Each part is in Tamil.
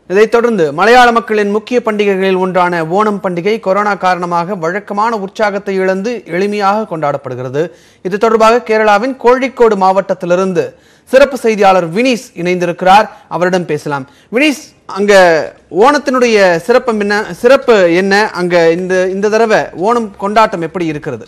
இதைத் தொடர்ந்து மலையாள மக்களின் முக்கிய பண்டிகைகளில் ஒன்றான ஓணம் பண்டிகை கொரோனா காரணமாக வழக்கமான உற்சாகத்தை இழந்து எளிமையாக கொண்டாடப்படுகிறது இது தொடர்பாக கேரளாவின் கோழிக்கோடு மாவட்டத்திலிருந்து சிறப்பு செய்தியாளர் வினீஸ் இணைந்திருக்கிறார் அவரிடம் பேசலாம் வினீஸ் அங்க ஓணத்தினுடைய சிறப்பு என்ன சிறப்பு என்ன அங்க இந்த இந்த தடவை ஓணம் கொண்டாட்டம் எப்படி இருக்கிறது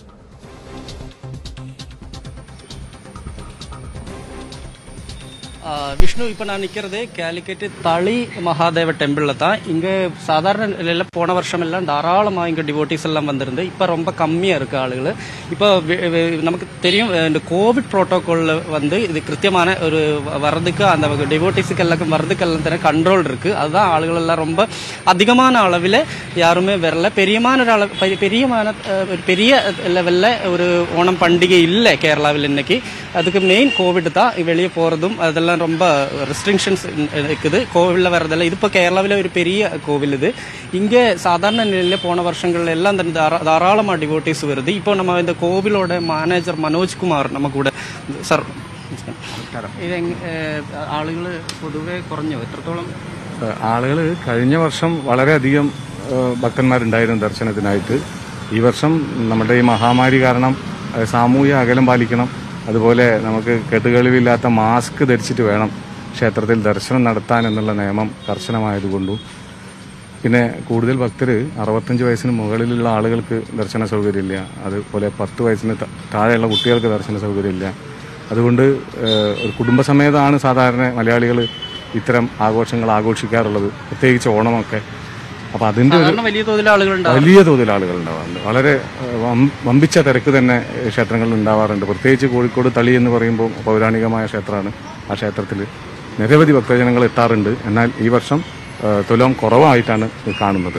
ஆ, விஷ்ணு இப்போ நான் நிற்கிறது கேலிக்கெட்டு தளி மகாதேவ டெம்பிளில் தான் இங்கே சாதாரண நிலையில் போன வருஷம் எல்லாம் தாராளமாக இங்கே டிவோட்டிஸ் எல்லாம் வந்திருந்து இப்போ ரொம்ப கம்மியாக இருக்குது ஆளுகள் இப்போ வி- வி- நமக்கு தெரியும் அஹ், இந்த கோவிட் ப்ரோட்டோகாலில் வந்து இது கிருத்தியமான ஒரு வ- வர்றதுக்கு அந்த டிவோட்டிஸுக்கு எல்லாம் வர்றதுக்கு எல்லாம் தர கண்ட்ரோல் இருக்குது அதுதான் ஆளுகள் எல்லாம் ரொம்ப அதிகமான அளவில் யாருமே வரல பெரியமான ஒரு அளவு பெரிய- பெரியமான அஹ், ஒரு பெரிய லெவலில் ஒரு ஓணம் பண்டிகை இல்லை கேரளாவில் இன்னைக்கு அதுக்கு மெயின் கோவிட் தான் வெளியே போகிறதும் அதெல்லாம் ரொம்ப ரெஸ்ட்ரிக்ஷன்ஸ் இருக்குது கோவிலில் வர்றதில்ல இது இப்போ கேரளாவில் ஒரு பெரிய கோவில் இது இங்கே சாதாரண நிலையில் போன வருஷங்கள்ல எல்லாம் இந்த தாரா தாராளமாக டிவோட்டிஸ் வருது இப்போ நம்ம இந்த கோவிலோட மேனேஜர் മനോജ് കുമാർ நம்ம கூட സാർ ഇത് ആളുകൾ പൊതുവെ കുറഞ്ഞു എത്രത്തോളം ആളുകൾ കഴിഞ്ഞ വർഷം വളരെയധികം ഏഹ്, ഭക്തന്മാരുണ്ടായിരുന്നു ദർശനത്തിനായിട്ട് ഈ വർഷം നമ്മുടെ ഈ മഹാമാരി കാരണം ഏഹ്, സാമൂഹ്യ അകലം പാലിക്കണം അതുപോലെ നമുക്ക് കെട്ടുകളിവില്ലാത്ത മാസ്ക് ധരിച്ചിട്ട് വേണം ക്ഷേത്രത്തിൽ ദർശനം നടത്താൻ എന്നുള്ള നിയമം കർശനമായതുകൊണ്ടും പിന്നെ കൂടുതൽ ഭക്തർ അറുപത്തഞ്ച് വയസ്സിന് മുകളിലുള്ള ആളുകൾക്ക് ദർശന സൗകര്യമില്ല അതുപോലെ പത്ത് വയസ്സിന് ത- താഴെയുള്ള കുട്ടികൾക്ക് ദർശന സൗകര്യമില്ല അതുകൊണ്ട് ഏഹ്, ഒരു കുടുംബസമേതമാണ് സാധാരണ മലയാളികൾ ഇത്തരം ആഘോഷങ്ങൾ ആഘോഷിക്കാറുള്ളത് പ്രത്യേകിച്ച് ഓണമൊക്കെ അപ്പോൾ അതിൻ്റെ ഒരു സാധാരണ വലിയ തോതിൽ ആളുകളുണ്ടാവും വലിയ തോതിൽ ആളുകൾ ഉണ്ടാവാറുണ്ട് വളരെ ഏഹ്, വം- വമ്പിച്ച തിരക്ക് തന്നെ ഏഹ്, ക്ഷേത്രങ്ങളിൽ ഉണ്ടാവാറുണ്ട് പ്രത്യേകിച്ച് കോഴിക്കോട് തളി എന്ന് പറയുമ്പോൾ പൗരാണികമായ ക്ഷേത്രമാണ് ആ ക്ഷേത്രത്തിൽ നിരവധി ഭക്തജനങ്ങൾ എത്താറുണ്ട് എന്നാൽ ഈ വർഷം ഏഹ്, തുലോം കുറവായിട്ടാണ് കാണുന്നത്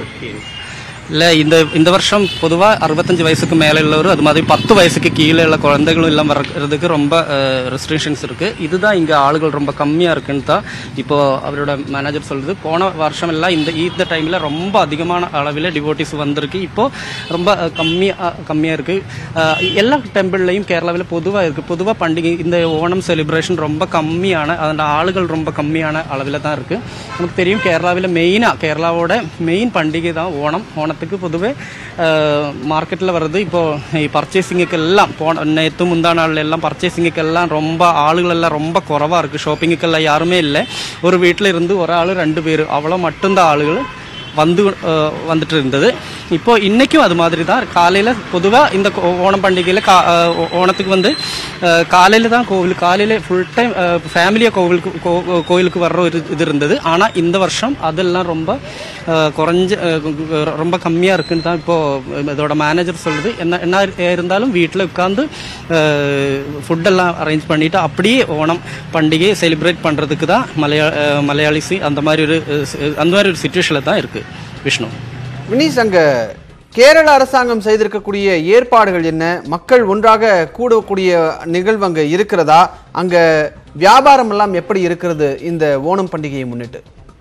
இல்லை இந்த இந்த வருஷம் பொதுவாக அறுபத்தஞ்சு வயசுக்கு மேலே உள்ளவர் அது மாதிரி பத்து வயசுக்கு கீழே உள்ள குழந்தைகளும் எல்லாம் வர்றதுக்கு ரொம்ப ரெஸ்ட்ரிக்ஷன்ஸ் இருக்கு இதுதான் இங்கே ஆளுகள் ரொம்ப கம்மியாக இருக்குன்னு தான் இப்போ அவரோட மேனேஜர் சொல்லுது போன வருஷம் எல்லாம் இந்த இந்த டைமில் ரொம்ப அதிகமான அளவில் டிவோட்டிஸ் வந்திருக்கு இப்போ ரொம்ப கம்மியாக கம்மியாக இருக்கு அஹ், எல்லா டெம்பிள்லையும் கேரளாவில் பொதுவாக இருக்கு பொதுவாக பண்டிகை இந்த ஓணம் செலிப்ரேஷன் ரொம்ப கம்மியான அந்த ஆளுகள் ரொம்ப கம்மியான அளவில் தான் இருக்கு நமக்கு தெரியும் கேரளாவில் மெயினாக கேரளாவோட மெயின் பண்டிகை தான் ஓணம் ஓணத்துக்கு பொதுவே மார்க்கெட்டில் வர்றது இப்போ பர்ச்சேசிங்குக்கு எல்லாம் போன நேற்று முந்தா நாள் எல்லாம் பர்ச்சேசிங்குக்கு எல்லாம் ரொம்ப ஆளுகள் எல்லாம் ரொம்ப குறவாக இருக்குது ஷாப்பிங்குக்கெல்லாம் யாருமே இல்லை ஒரு வீட்டில் இருந்து ஒரு ஆள் ரெண்டு பேர் அவ்வளோ மட்டும்தான் ஆளுகள் வந்து அஹ், வந்துட்டு இருந்தது இப்போ இன்னைக்கும் அது மாதிரி தான் காலையில் பொதுவாக இந்த கோ- ஓணம் பண்டிகையில் கா அஹ், ஓ- ஓணத்துக்கு வந்து காலையில் தான் கோவில் காலையில் ஃபுல் டைம் ஃபேமிலியாக கோவிலுக்கு கோ- கோயிலுக்கு வர்ற ஒரு இது இருந்தது ஆனால் இந்த வருஷம் அதெல்லாம் ரொம்ப அஹ், குறைஞ்ச அஹ், ரொம்ப கம்மியாக இருக்குன்னு தான் இப்போது இதோட மேனேஜர் சொல்லுது என்ன என்ன இருந்தாலும் வீட்டில் உட்காந்து ஃபுட்டெல்லாம் அரேஞ்ச் பண்ணிட்டு அப்படியே ஓணம் பண்டிகையை செலிப்ரேட் பண்ணுறதுக்கு தான் மலையா அஹ், மலையாளிசி அந்த மாதிரி ஒரு அஹ், அந்த மாதிரி ஒரு சுச்சுவேஷனில் தான் இருக்குது விஷ்ணு வினீஸ் அங்க கேரள அரசாங்கம் செய்திருக்கக்கூடிய ஏற்பாடுகள் என்ன மக்கள் ஒன்றாக கூடக்கூடிய நிகழ்வு அங்க இருக்கிறதா அங்க வியாபாரம் எல்லாம் எப்படி இருக்கிறது இந்த ஓணம் பண்டிகையை முன்னிட்டு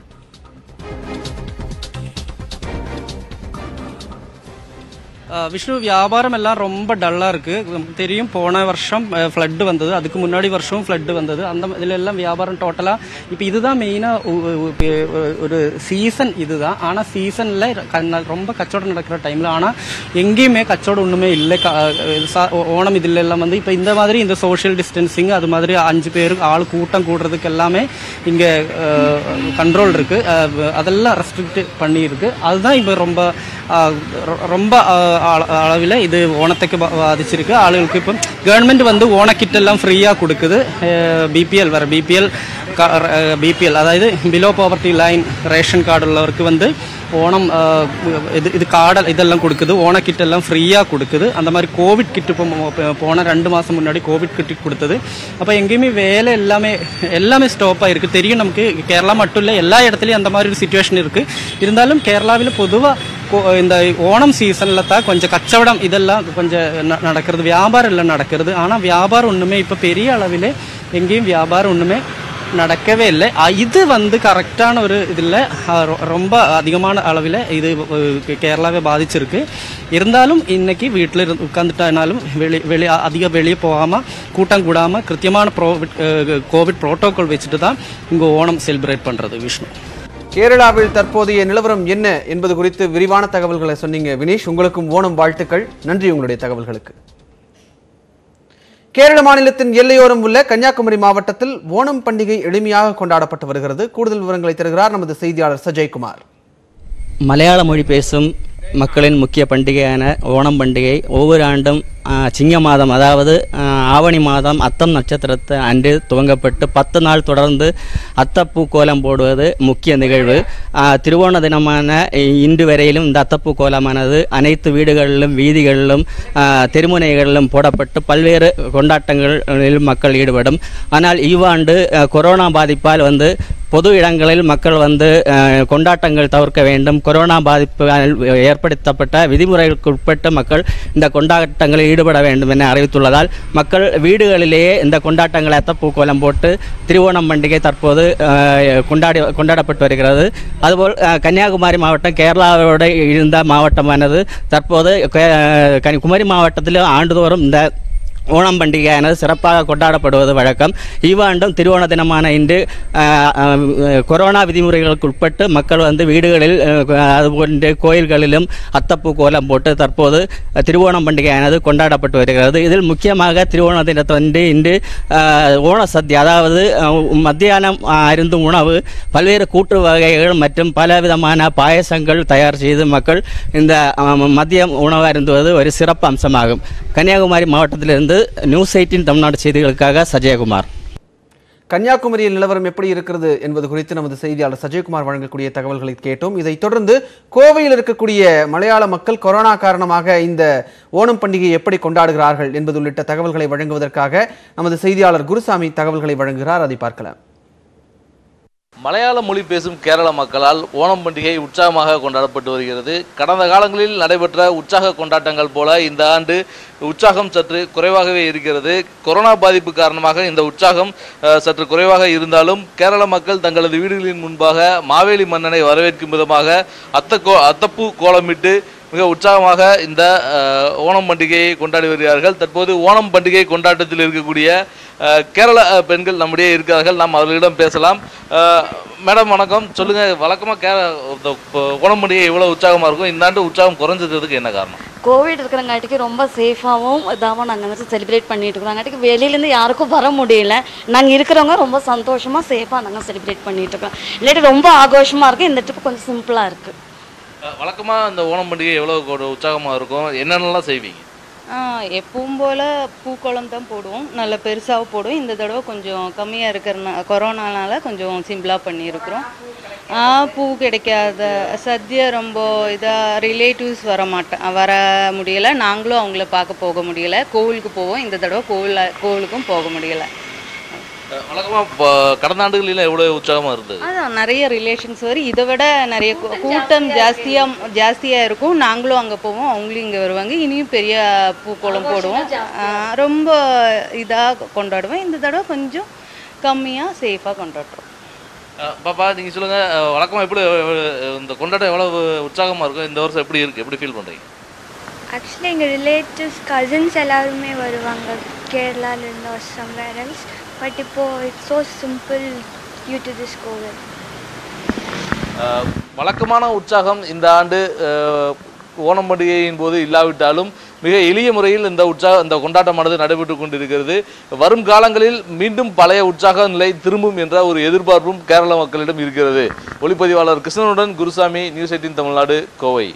அஹ் விஷ்ணு வியாபாரம் எல்லாம் ரொம்ப டல்லாக இருக்குது நமக்கு தெரியும் போன வருஷம் ஃப்ளட்டு வந்தது அதுக்கு முன்னாடி வருஷம் ஃப்ளட்டு வந்தது அந்த இதில் எல்லாம் வியாபாரம் டோட்டலாக இப்போ இதுதான் மெயினாக ஒரு சீசன் இதுதான் ஆனால் சீசனில் ரொம்ப கச்சவடம் நடக்கிற டைமில் ஆனால் எங்கேயுமே கச்சவடம் ஒன்றுமே இல்லை க- அஹ் சா- ஓ- ஓணம் இதில் எல்லாம் வந்து இப்போ இந்த மாதிரி இந்த சோஷியல் டிஸ்டன்சிங் அது மாதிரி அஞ்சு பேர் ஆள் கூட்டம் கூடுறதுக்கு எல்லாமே இங்கே கண்ட்ரோல் இருக்குது அதெல்லாம் ரெஸ்ட்ரிக்ட் பண்ணியிருக்கு அதுதான் இப்போ ரொம்ப அஹ், ரொ- ரொம்ப அளவில் இது ஓணத்துக்கு பா- பாதிச்சிருக்கு ஆளுகளுக்கு இப்போ கவர்மெண்ட் வந்து ஓணக்கிட் எல்லாம் ஃப்ரீயாக கொடுக்குது பிபிஎல் வர பிபிஎல் பிபிஎல் அதாவது below poverty line ration card உள்ளவருக்கு வந்து ஓணம் அஹ், இது இது கார்டு இதெல்லாம் கொடுக்குது ஓண கிட் எல்லாம் ஃப்ரீயாக கொடுக்குது அந்த மாதிரி கோவிட் கிட் இப்போ மொ- இப்போ போன ரெண்டு மாதம் முன்னாடி கோவிட் கிட் கொடுத்தது அப்போ எங்கேயுமே வேலை எல்லாமே எல்லாமே ஸ்டாப் ஆயிருக்கு தெரியும் நமக்கு கேரளா மட்டும் இல்லை எல்லா இடத்துலையும் அந்த மாதிரி ஒரு சுச்சுவேஷன் இருக்குது இருந்தாலும் கேரளாவில் பொதுவாக இந்த ஓணம் சீசனில் தான் கொஞ்சம் கச்சவடம் இதெல்லாம் கொஞ்சம் ந- நடக்கிறது வியாபாரம் எல்லாம் நடக்கிறது ஆனால் வியாபாரம் ஒன்றுமே இப்போ பெரிய அளவில் எங்கேயும் வியாபாரம் ஒன்றுமே நடக்கவே இல்லை அ- இது வந்து கரெக்டான ஒரு இதில் ரொம்ப அதிகமான அளவில் இது அஹ், கேரளாவை பாதிச்சிருக்கு இருந்தாலும் இன்னைக்கு வீட்டில் இருந்து உட்காந்துட்டானாலும் வெளி வெளி அதிக வெளியே போகாமல் கூட்டம் கூடாமல் கிருத்தியமான ப்ரோ கோவிட் ப்ரோட்டோகால் வச்சுட்டு தான் இங்கே ஓணம் செலிப்ரேட் பண்ணுறது விஷ்ணு கேரளாவில் தற்போதைய நிலவரம் என்ன என்பது குறித்து விரிவான தகவல்களை சொன்னீங்க வினீஷ் உங்களுக்கும் ஓணம் வாழ்த்துக்கள் நன்றி உங்களுடைய தகவல்களுக்கு கேரள மாநிலத்தின் எல்லையோரம் உள்ள கன்னியாகுமரி மாவட்டத்தில் ஓணம் பண்டிகை எளிமையாக கொண்டாடப்பட்டு வருகிறது கூடுதல் விவரங்களை தருகிறார் நமது செய்தியாளர் சஜய்குமார் மலையாள மொழி பேசும் மக்களின் முக்கிய பண்டிகையான ஓணம் பண்டிகை ஒவ்வொரு ஆண்டும் ஆ, சிங்க மாதம் அதாவது ஆ, ஆவணி மாதம் அத்தம் நட்சத்திரத்தை அன்று துவங்கப்பட்டு பத்து நாள் தொடர்ந்து அத்தப்பூ கோலம் போடுவது முக்கிய நிகழ்வு ஆ, திருவோண தினமான இன்று வரையிலும் இந்த அத்தப்பூ கோலமானது அனைத்து வீடுகளிலும் வீதிகளிலும் ஆ, தெருமுனைகளிலும் போடப்பட்டு பல்வேறு கொண்டாட்டங்களில் மக்கள் ஈடுபடும் ஆனால் இவ்வாண்டு ஆ, கொரோனா பாதிப்பால் வந்து பொது இடங்களில் மக்கள் வந்து அஹ், கொண்டாட்டங்கள் தவிர்க்க வேண்டும் கொரோனா பாதிப்பால் ஏற்படுத்தப்பட்ட விதிமுறைகளுக்கு உட்பட்டு மக்கள் இந்த கொண்டாட்டங்களில் ஈடுபட வேண்டும் என அறிவித்துள்ளதால் மக்கள் வீடுகளிலேயே இந்த கொண்டாட்டங்களை அத்தப்பூக்கோலம் போட்டு திருவோணம் பண்டிகை தற்போது அஹ், கொண்டாடி கொண்டாடப்பட்டு வருகிறது அதுபோல் அஹ், கன்னியாகுமரி மாவட்டம் கேரளாவோடு இருந்த மாவட்டமானது தற்போது கே- கனி- குமரி மாவட்டத்தில் ஆண்டுதோறும் இந்த ஓணம் பண்டிகையானது சிறப்பாக கொண்டாடப்படுவது வழக்கம் இவ்வாண்டும் திருவோண தினமான இன்று ஆஹ், ஆஹ், கொரோனா விதிமுறைகளுக்கு உட்பட்டு மக்கள் வந்து வீடுகளில் ஆஹ், அதுபோன்று கோயில்களிலும் அத்தப்பூ கோலம் போட்டு தற்போது திருவோணம் பண்டிகையானது கொண்டாடப்பட்டு வருகிறது இதில் முக்கியமாக திருவோண தினத்தன்று இன்று ஆஹ், ஓண சத்யா அதாவது ஆஹ், மத்தியானம் ஆஹ், அருந்தும் உணவு பல்வேறு கூட்டு வகைகள் மற்றும் பலவிதமான பாயசங்கள் தயார் செய்து மக்கள் இந்த ஆஹ், மதியம் உணவு அருந்துவது ஒரு சிறப்பு அம்சமாகும் கன்னியாகுமரி மாவட்டத்திலிருந்து நியூஸ் எயிட்டின் தமிழ்நாடு செய்திகளுக்காக சஜயகுமார் கன்னியாகுமரியில் நிலவரம் எப்படி இருக்கிறது என்பது குறித்து நமது செய்தியாளர் சஜயகுமார் வழங்கக்கூடிய தகவல்களை கேட்டோம் இதைத் தொடர்ந்து கோவையில் இருக்கக்கூடிய மலையாள மக்கள் கொரோனா காரணமாக இந்த ஓணம் பண்டிகையை எப்படி கொண்டாடுகிறார்கள் என்பது உள்ளிட்ட தகவல்களை வழங்குவதற்காக நமது செய்தியாளர் குருசாமி தகவல்களை வழங்குகிறார் அதை பார்க்கலாம் மலையாள மொழி பேசும் கேரள மக்களால் ஓணம் பண்டிகை உற்சாகமாக கொண்டாடப்பட்டு வருகிறது கடந்த காலங்களில் நடைபெற்ற உற்சாக கொண்டாட்டங்கள் போல இந்த ஆண்டு உற்சாகம் சற்று குறைவாகவே இருக்கிறது கொரோனா பாதிப்பு காரணமாக இந்த உற்சாகம் அஹ், சற்று குறைவாக இருந்தாலும் கேரள மக்கள் தங்களது வீடுகளின் முன்பாக மாவேலி மன்னனை வரவேற்கும் விதமாக அத்த கோ அத்தப்பூ கோலமிட்டு மிக உற்சாகமாக இந்த அஹ், ஓணம் பண்டிகையை கொண்டாடி வருகிறார்கள் தற்போது ஓணம் பண்டிகை கொண்டாட்டத்தில் இருக்கக்கூடிய அஹ், கேரள அஹ், பெண்கள் நம்முடைய இருக்கிறார்கள் நாம் அவர்களிடம் பேசலாம் அஹ், மேடம் வணக்கம் சொல்லுங்க வழக்கமாக கே இந்த ப- ஓணம் பண்டிகை இவ்வளோ உற்சாகமாக இருக்கும் இந்த ஆண்டு உற்சாகம் குறைஞ்சதுக்கு என்ன காரணம் கோவிட் இருக்கிறங்காட்டிக்கு ரொம்ப சேஃபாகவும் இதாகவும் நாங்கள் வந்து செலிப்ரேட் பண்ணிட்டு இருக்கோம் அங்காட்டிக்கு வெளியிலேருந்து யாருக்கும் வர முடியல நாங்கள் இருக்கிறவங்க ரொம்ப சந்தோஷமாக சேஃபாக நாங்கள் செலிப்ரேட் பண்ணிட்டு இருக்கோம் இல்லாட்டி ரொம்ப ஆகோஷமாக இருக்குது இந்த ட்ரிப் கொஞ்சம் சிம்பிளாக இருக்குது வழக்கமாக இந்த ஓணம் பண்டிகை எவ்வளோ ஒரு உற்சாகமாக இருக்கும் என்னென்னலாம் செய்வீங்க ஆ எப்பவும் போல் பூக்கோளம் தான் போடுவோம் நல்ல பெருசாக போடுவோம் இந்த தடவை கொஞ்சம் கம்மியாக இருக்கிறனா கொரோனானால கொஞ்சம் சிம்பிளாக பண்ணியிருக்கிறோம் ஆ, பூ கிடைக்காத சத்யா ரொம்ப இதாக ரிலேட்டிவ்ஸ் வர மாட்டேன் வர முடியலை நாங்களும் அவங்கள பார்க்க போக முடியலை கோவிலுக்கு போவோம் இந்த தடவை கோவில் கோவிலுக்கும் போக முடியலை வழக்கமாக கடந்த ஆண்டுகளில் எவ்வளோ உற்சாகமாக இருந்தது அதான் நிறைய ரிலேஷன்ஸ் வரும் இதை விட நிறைய கூ- கூட்டம் ஜாஸ்தியாக ஜாஸ்தியாக இருக்கும் நாங்களும் அங்கே போவோம் அவங்களும் இங்கே வருவாங்க இனியும் பெரிய பூக்கோளம் போடுவோம் ஆ, ரொம்ப இதாக கொண்டாடுவோம் இந்த தடவை கொஞ்சம் கம்மியாக சேஃபாக கொண்டாடுறோம் அஹ் பாப்பா நீங்கள் சொல்லுங்கள் வழக்கமாக எப்படி அஹ், இந்த கொண்டாட்டம் எவ்வளோ உற்சாகமாக இருக்கும் இந்த வருஷம் எப்படி இருக்குது எப்படி ஃபீல் பண்ணுறீங்க ஆக்சுவலி எங்கள் ரிலேட்டிவ்ஸ் கசின்ஸ் எல்லாருமே வருவாங்க கேரளாலேருந்து ஒரு சம்வேர் எல்ஸ் பட் இப்போது it's so simple due to this COVID அஹ், வழக்கமான உற்சாகம் இந்த ஆண்டு அஹ், ஓணம் பண்டிகையின் போது இல்லாவிட்டாலும் மிக எளிய முறையில் இந்த உற்சாக இந்த கொண்டாட்டமானது நடைபெற்று கொண்டிருக்கிறது வரும் காலங்களில் மீண்டும் பழைய உற்சாக நிலை திரும்பும் என்ற ஒரு எதிர்பார்ப்பும் கேரள மக்களிடம் இருக்கிறது ஒளிப்பதிவாளர் கிருஷ்ணனுடன் குருசாமி நியூஸ் எயிட்டின் தமிழ்நாடு கோவை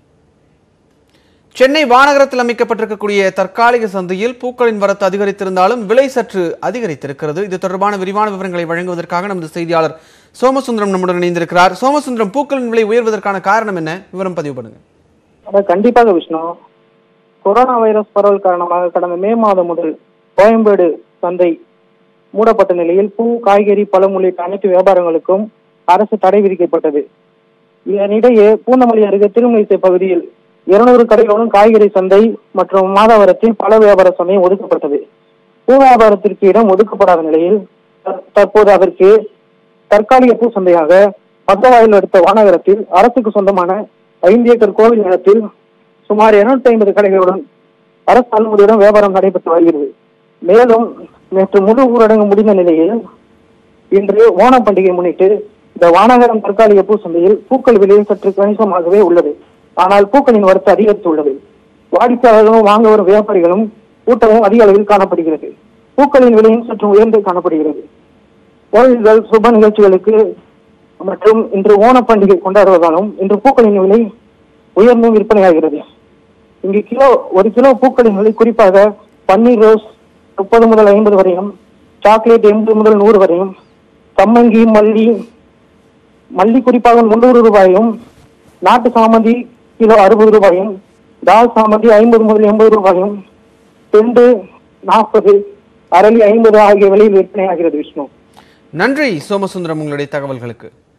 சென்னை மாநகரத்தில் அமைக்கப்பட்டிருக்கக்கூடிய தற்காலிக சந்தையில் பூக்களின் வரத்து அதிகரித்திருந்தாலும் விலை சற்று அதிகரித்திருக்கிறது இது தொடர்பான விரிவான விவரங்களை வழங்குவதற்காக நமது செய்தியாளர் சோமசுந்தரம் நம்முடன் இணைந்திருக்கிறார் சோமசுந்தரம் பூக்களின் விலை உயர்வதற்கான காரணம் என்ன விவரம் பதிவு பண்ணுங்க அதான் கண்டிப்பாக விஷ்ணு கொரோனா வைரஸ் பரவல் காரணமாக கடந்த மே மாதம் முதல் கோயம்பேடு சந்தை மூடப்பட்ட நிலையில் பூ காய்கறி பழம் உள்ளிட்ட அனைத்து வியாபாரங்களுக்கும் அரசு தடை விதிக்கப்பட்டது இதனிடையே பூந்தமல்லி அருகே திருமணிசை பகுதியில் இருநூறு கடைகளுடன் காய்கறி சந்தை மற்றும் மாதாவரத்தில் பல வியாபார சந்தையும் ஒதுக்கப்பட்டது பூ வியாபாரத்திற்கு இடம் ஒதுக்கப்படாத நிலையில் தற்- தற்போது அதற்கு தற்காலிக பூ சந்தையாக பத்தவாயில் அடுத்த வானகரத்தில் அரசுக்கு சொந்தமான ஐந்து ஏக்கர் கோவில் நிலத்தில் சுமார் இருநூத்தி ஐம்பது கடைகளுடன் அரசு அனுமதியுடன் வியாபாரம் நடைபெற்று வருகிறது மேலும் நேற்று முழு ஊரடங்கு முடிந்த நிலையில் இன்று ஓணம் பண்டிகை முன்னிட்டு இந்த வானகரம் தற்காலிக பூ சந்தையில் பூக்கள் விலை சற்று கணிசமாகவே உள்ளது ஆனால் பூக்களின் வரத்து அதிகரித்துள்ளது வாடிக்கையாளர்களும் வாங்க வரும் வியாபாரிகளும் கூட்டமும் அதிக அளவில் காணப்படுகிறது பூக்களின் விலையும் சற்று உயர்ந்து காணப்படுகிறது கோயில்கள் சுப நிகழ்ச்சிகளுக்கு மற்றும் இன்று ஓணப் பண்டிகை கொண்டாடுவதாலும் இன்று பூக்களின் விலை உயர்ந்தும் விற்பனையாகிறது இங்கு கிலோ ஒரு கிலோ பூக்களின் விலை குறிப்பாக பன்னீர் ரோஸ் முப்பது முதல் ஐம்பது வரையும் சாக்லேட் எண்பது முதல் நூறு வரையும் சம்மங்கி மல்லி மல்லி குறிப்பாக முன்னூறு ரூபாயும் நாட்டு சாமந்தி கிலோ அறுபது ரூபாயும் தால் சாமந்தி ஐம்பது முதல் எண்பது ரூபாயும் செண்டு நாற்பது அரளி ஐம்பது ஆகிய விலையில் விற்பனையாகிறது விஷ்ணு நன்றி சோமசுந்தரம் உங்களுடைய தகவல்களுக்கு